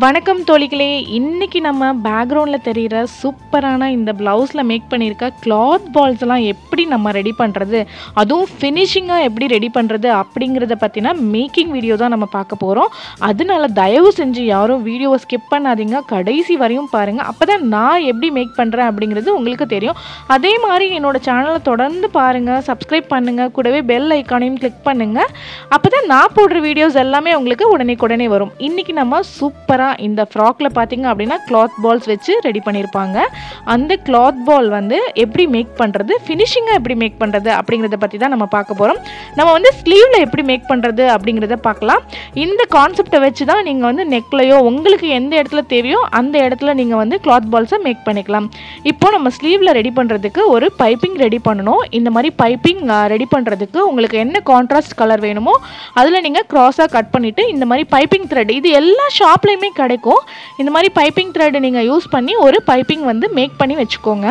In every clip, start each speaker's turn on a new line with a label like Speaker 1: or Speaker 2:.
Speaker 1: வணக்கம் தோழிகளே இன்னைக்கு நம்ம பேக்ரவுண்டில் தெரிகிற சூப்பரான இந்த ப்ளவுஸில் மேக் பண்ணியிருக்க கிளாத் பால்ஸ் எல்லாம் எப்படி நம்ம ரெடி பண்ணுறது அதுவும் ஃபினிஷிங்காக எப்படி ரெடி பண்ணுறது அப்படிங்கிறத பற்றின மேக்கிங் வீடியோ தான் நம்ம பார்க்க போகிறோம் அதனால தயவு செஞ்சு யாரும் வீடியோவை ஸ்கிப் பண்ணாதீங்க கடைசி வரையும் பாருங்கள் அப்போ தான் நான் எப்படி மேக் பண்ணுறேன் அப்படிங்கிறது உங்களுக்கு தெரியும் அதே மாதிரி என்னோட சேனலை தொடர்ந்து பாருங்கள் சப்ஸ்கிரைப் பண்ணுங்கள் கூடவே பெல் ஐக்கானையும் கிளிக் பண்ணுங்கள் அப்போ தான் நான் போடுற வீடியோஸ் எல்லாமே உங்களுக்கு உடனே உடனே வரும் இன்றைக்கி நம்ம சூப்பராக இந்த ஃப்ராக்கில் பார்த்தீங்க அப்படின்னா கிளாத் பால்ஸ் வச்சு ரெடி பண்ணியிருப்பாங்க அந்த கிளாத் பால் வந்து எப்படி மேக் பண்ணுறது ஃபினிஷிங்காக எப்படி மேக் பண்ணுறது அப்படிங்கிறத பற்றி தான் நம்ம பார்க்க போகிறோம் நம்ம வந்து ஸ்லீவில் எப்படி மேக் பண்ணுறது அப்படிங்கிறத பார்க்கலாம் இந்த கான்செப்டை வச்சு தான் நீங்கள் வந்து நெக்லையோ உங்களுக்கு எந்த இடத்துல தேவையோ அந்த இடத்துல நீங்கள் வந்து கிளாத் பால்ஸை மேக் பண்ணிக்கலாம் இப்போ நம்ம ஸ்லீவில் ரெடி பண்ணுறதுக்கு ஒரு பைப்பிங் ரெடி பண்ணணும் இந்த மாதிரி பைப்பிங் ரெடி பண்ணுறதுக்கு உங்களுக்கு என்ன கான்ட்ராஸ்ட் கலர் வேணுமோ அதில் நீங்கள் க்ராஸாக கட் பண்ணிவிட்டு இந்த மாதிரி பைப்பிங் த்ரெட் இது எல்லா ஷாப்லேயுமே கிடைக்கும் இந்த மாதிரி பைப்பிங் த்ரெட் நீங்கள் யூஸ் பண்ணி ஒரு பைப்பிங் வந்து மேக் பண்ணி வச்சுக்கோங்க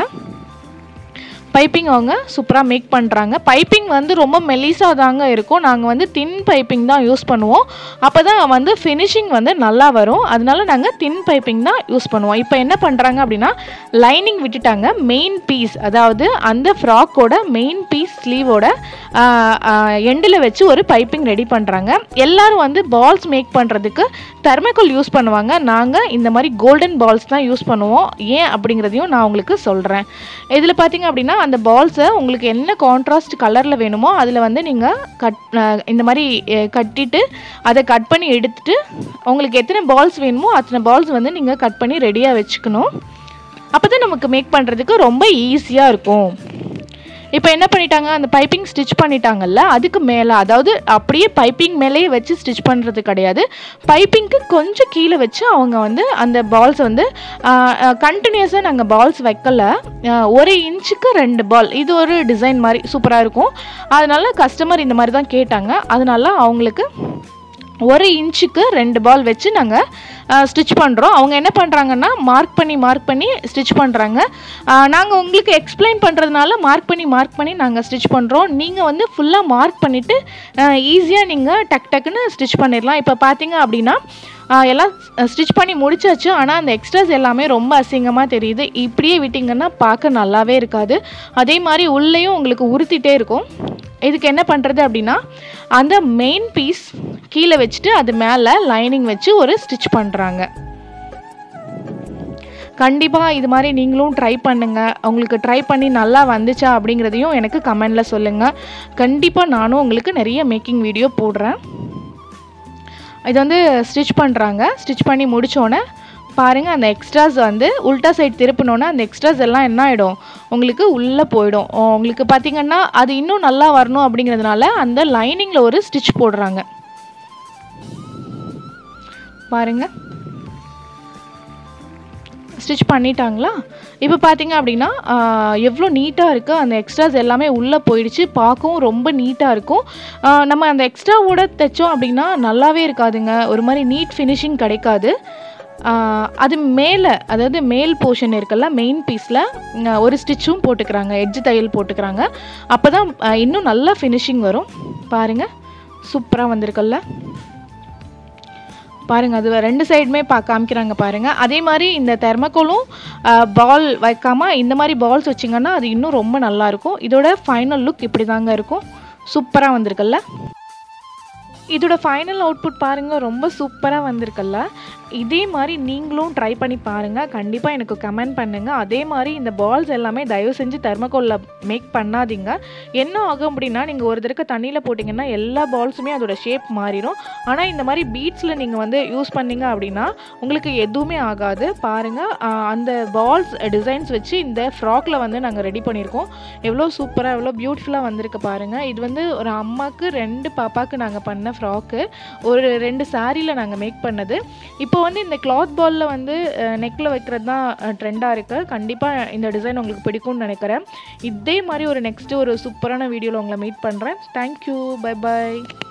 Speaker 1: பைப்பிங் அவங்க சூப்பராக மேக் பண்ணுறாங்க பைப்பிங் வந்து ரொம்ப மெலிசாக தாங்க இருக்கும் நாங்கள் வந்து தின் பைப்பிங் தான் யூஸ் பண்ணுவோம் அப்போ தான் வந்து ஃபினிஷிங் வந்து நல்லா வரும் அதனால நாங்கள் தின் பைப்பிங் தான் யூஸ் பண்ணுவோம் இப்போ என்ன பண்ணுறாங்க அப்படின்னா லைனிங் விட்டுட்டாங்க மெயின் பீஸ் அதாவது அந்த ஃப்ராக்கோட மெயின் பீஸ் ஸ்லீவோட எண்டில் வச்சு ஒரு பைப்பிங் ரெடி பண்ணுறாங்க எல்லாரும் வந்து பால்ஸ் மேக் பண்ணுறதுக்கு தெர்மக்கோல் யூஸ் பண்ணுவாங்க நாங்கள் இந்த மாதிரி கோல்டன் பால்ஸ் தான் யூஸ் பண்ணுவோம் ஏன் அப்படிங்கிறதையும் நான் உங்களுக்கு சொல்கிறேன் இதில் பார்த்தீங்க அப்படின்னா அந்த பால்ஸை உங்களுக்கு என்ன கான்ட்ராஸ்ட் கலரில் வேணுமோ அதில் வந்து நீங்கள் கட் அஹ் இந்த மாதிரி அஹ் கட்டிட்டு அதை கட் பண்ணி எடுத்துட்டு உங்களுக்கு எத்தனை பால்ஸ் வேணுமோ அத்தனை பால்ஸ் வந்து நீங்கள் கட் பண்ணி ரெடியாக வச்சுக்கணும் அப்போ தான் நமக்கு மேக் பண்ணுறதுக்கு ரொம்ப ஈஸியாக இருக்கும் இப்போ என்ன பண்ணிட்டாங்க அந்த பைப்பிங் ஸ்டிச் பண்ணிட்டாங்கல்ல அதுக்கு மேலே அதாவது அப்படியே பைப்பிங் மேலேயே வச்சு ஸ்டிச் பண்ணுறது கிடையாது பைப்பிங்க்கு கொஞ்சம் கீழே வச்சு அவங்க வந்து அந்த பால்ஸ் வந்து கண்டினியூஸாக நாங்கள் பால்ஸ் வைக்கல ஆஹ் ஒரு இன்ச்சுக்கு ரெண்டு பால் இது ஒரு டிசைன் மாதிரி சூப்பராக இருக்கும் அதனால கஸ்டமர் இந்த மாதிரி தான் கேட்டாங்க அதனால அவங்களுக்கு ஒரு இன்ச்சுக்கு ரெண்டு பால் வச்சு நாங்கள் ஸ்டிச் பண்ணுறோம் அவங்க என்ன பண்ணுறாங்கன்னா மார்க் பண்ணி மார்க் பண்ணி ஸ்டிச் பண்ணுறாங்க நாங்கள் உங்களுக்கு எக்ஸ்பிளைன் பண்ணுறதுனால மார்க் பண்ணி மார்க் பண்ணி நாங்கள் ஸ்டிச் பண்ணுறோம் நீங்கள் வந்து ஃபுல்லாக மார்க் பண்ணிவிட்டு ஈஸியாக நீங்கள் டக் டக்குன்னு ஸ்டிச் பண்ணிடலாம் இப்போ பார்த்தீங்க அப்படின்னா ஆஹ் எல்லாம் ஸ்டிச் பண்ணி முடிச்சாச்சு ஆனால் அந்த எக்ஸ்ட்ராஸ் எல்லாமே ரொம்ப அசிங்கமாக தெரியுது இப்படியே விட்டிங்கன்னா பார்க்க நல்லாவே இருக்காது அதே மாதிரி உள்ளேயும் உங்களுக்கு உறுத்திட்டே இருக்கும் இதுக்கு என்ன பண்ணுறது அப்படின்னா அந்த மெயின் பீஸ் கீழே வச்சுட்டு அது மேலே லைனிங் வச்சு ஒரு ஸ்டிச் பண்ணுறாங்க கண்டிப்பாக இது மாதிரி நீங்களும் ட்ரை பண்ணுங்கள் உங்களுக்கு ட்ரை பண்ணி நல்லா வந்துச்சா அப்படிங்கிறதையும் எனக்கு கமெண்டில் சொல்லுங்கள் கண்டிப்பாக நானும் உங்களுக்கு நிறைய மேக்கிங் வீடியோ போடுறேன் இது வந்து ஸ்டிச் பண்ணுறாங்க ஸ்டிச் பண்ணி முடித்தோன்னே பாருங்கள் அந்த எக்ஸ்ட்ராஸ் வந்து உல்ட்டா சைடு திருப்பினோன்னே அந்த எக்ஸ்ட்ராஸ் எல்லாம் என்ன ஆகிடும் உங்களுக்கு உள்ளே போயிடும் உங்களுக்கு பார்த்தீங்கன்னா அது இன்னும் நல்லா வரணும் அப்படிங்கிறதுனால அந்த லைனிங்கில் ஒரு ஸ்டிச் போடுறாங்க பாருங்க ஸ்டிச் பண்ணிட்டாங்களா இப்போ பார்த்தீங்க அப்படின்னா எவ்வளோ நீட்டாக இருக்குது அந்த எக்ஸ்ட்ராஸ் எல்லாமே உள்ளே போயிடுச்சு பார்க்கவும் ரொம்ப நீட்டாக இருக்கும் ஆஹ் நம்ம அந்த எக்ஸ்ட்ராவோட தைச்சோம் அப்படின்னா நல்லாவே இருக்காதுங்க ஒரு மாதிரி நீட் ஃபினிஷிங் கிடைக்காது ஆஹ் அது மேலே அதாவது மேல் போர்ஷன் இருக்குல்ல மெயின் பீஸில் ஒரு ஸ்டிச்சும் போட்டுக்கிறாங்க எட்ஜ் தையல் போட்டுக்கிறாங்க அப்போ தான் இன்னும் நல்லா ஃபினிஷிங் வரும் பாருங்கள் சூப்பராக வந்திருக்குல்ல பாருங்க அது ரெண்டு சைடுமே பா காமிக்கிறாங்க பாருங்க அதே மாதிரி இந்த தெர்மக்கோலும் பால் வைக்காம இந்த மாதிரி பால்ஸ் வச்சிங்கன்னா அது இன்னும் ரொம்ப நல்லா இருக்கும் இதோட ஃபைனல் லுக் இப்படி தாங்க இருக்கும் சூப்பராக வந்திருக்குல்ல இதோட ஃபைனல் அவுட்புட் பாருங்கள் ரொம்ப சூப்பராக வந்திருக்குல்ல இதே மாதிரி நீங்களும் ட்ரை பண்ணி பாருங்கள் கண்டிப்பாக எனக்கு கமெண்ட் பண்ணுங்கள் அதே மாதிரி இந்த பால்ஸ் எல்லாமே தயவு செஞ்சு தெர்மக்கோலில் மேக் பண்ணாதீங்க என்ன ஆகும் அப்படின்னா நீங்கள் ஒரு தடவை தண்ணியில் போட்டிங்கன்னா எல்லா பால்ஸுமே அதோட ஷேப் மாறிடும் ஆனால் இந்த மாதிரி பீட்ஸில் நீங்கள் வந்து யூஸ் பண்ணீங்க அப்படின்னா உங்களுக்கு எதுவுமே ஆகாது பாருங்கள் அந்த பால்ஸ் டிசைன்ஸ் வச்சு இந்த ஃப்ராக்கில் வந்து நாங்கள் ரெடி பண்ணியிருக்கோம் எவ்வளோ சூப்பராக எவ்வளோ பியூட்டிஃபுல்லாக வந்திருக்கு பாருங்கள் இது வந்து ஒரு அம்மாவுக்கு ரெண்டு பாப்பாவுக்கு நாங்கள் பண்ண ஃப்ராக்கு ஒரு ரெண்டு சாரியில் நாங்கள் மேக் பண்ணது இப்போ வந்து இந்த கிளாத் பாலில் வந்து நெக்கில் வைக்கிறது தான் ட்ரெண்டாக இருக்குது கண்டிப்பாக இந்த டிசைன் உங்களுக்கு பிடிக்கும்னு நினைக்கிறேன் இதே மாதிரி ஒரு நெக்ஸ்ட்டு ஒரு சூப்பரான வீடியோவில் உங்களை மீட் பண்ணுறேன் தேங்க்யூ பை பாய்